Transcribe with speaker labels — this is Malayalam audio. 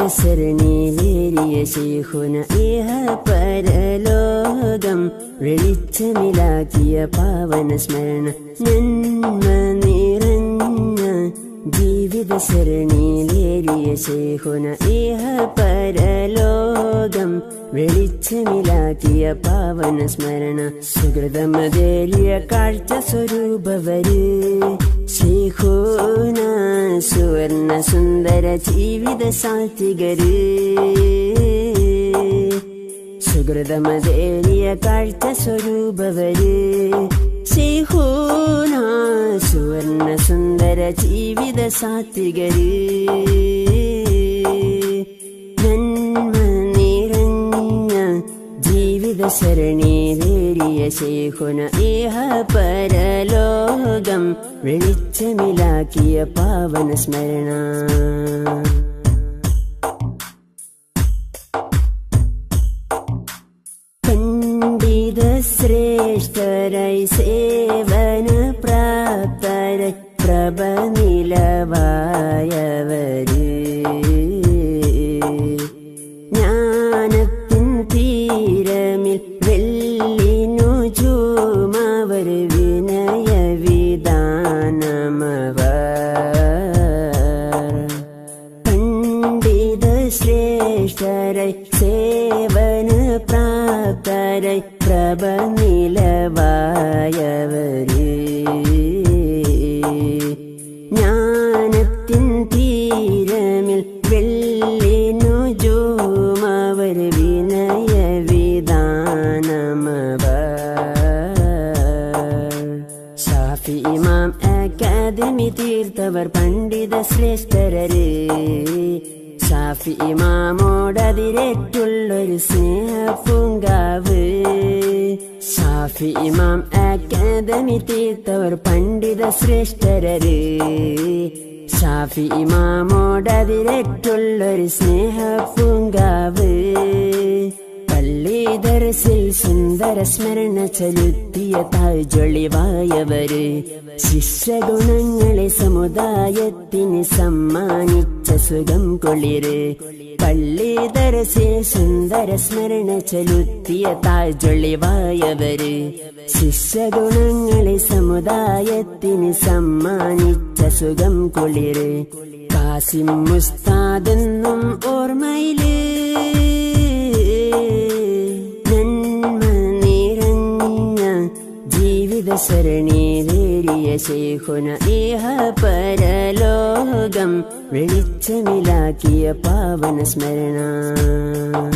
Speaker 1: സരണിയിലേറിയ ശേഖുന ഇഹ പരലോകം വെളിച്ചമിലാക്കിയ പാവന സ്മരണ നന്മ നിറഞ്ഞ ജീവിത സരണിയിലേറിയ ശേഖുന ഇഹ പരലോകം വെളിച്ചമിലാക്കിയ പാവന സ്മരണ സുഹൃതമതേലിയ കാഴ്ച സ്വരൂപവര് ശേഖോന സുവർണ സുന്ദര ജീവിത സാത്വികര് സുഹൃതമതേലിയ കാഴ്ച സ്വരൂപവര് ശേഖോന സുവർണ സുന്ദര ജീവിത സാത്വികര് നന്മ നിറഞ്ഞ ജീവിത സരണിയിലേറിയ ശേഖുന ഇഹ പരലോകം വെളിച്ചമിലാക്കിയ പാവന സ്മരണ പണ്ഡിത ശ്രേഷ്ഠരായി സേവന പ്രാപ്തരായി പ്രഭ നിലവായവര് ജ്ഞാനത്തിൻ തീരമിൽ വെള്ളിനു ചൂമവർ വിനയ വിധാനമവർ പണ്ഡിത ശ്രേഷ്ഠരായി സേവന പ്രാപ്തരായി പ്രഭ നിലവായവര് ജ്ഞാനത്തിൻ തീരമിൽ വെള്ളിനു ജോമവർ വിനയ വിധാനമവർ ഷാഫി ഇമാം അക്കാദമി തീർത്തവർ പണ്ഡിത ശ്രേഷ്ഠരര് ഷാഫി ഇമാമോടതിരേറ്റുള്ളൊരു സ്നേഹപ്പൂങ്കാവ് ഷാഫി ഇമാം അക്കാദമി തീർത്തവർ പണ്ഡിത ശ്രേഷ്ഠരര് ഷാഫി ഇമാമോടതിരേറ്റുള്ളൊരു സ്നേഹപ്പൂങ്കാവ് പള്ളി ദർസിൽ സുന്ദര സ്മരണ ചലുത്തിയ താജ്വളിവായവര് ശിഷ്യഗുണങ്ങളെ സമുദായത്തിന് സമ്മാനിച്ച സുഖം കൊളിര് പള്ളി ദർസിൽ സുന്ദര സ്മരണ ചലുത്തിയ താജ്വളിവായവര് ശിഷ്യഗുണങ്ങളെ സമുദായത്തിന് സമ്മാനിച്ച സുഖം കൊളിര് കാസിം മുസ്താദെന്നും ഓർമ്മയില് നന്മ നിറഞ്ഞ ജീവിത സരണിയിലേറിയ ശേഖുന ഇഹ പരലോകം വെളിച്ചമിലാക്കിയ പാവന സ്മരണ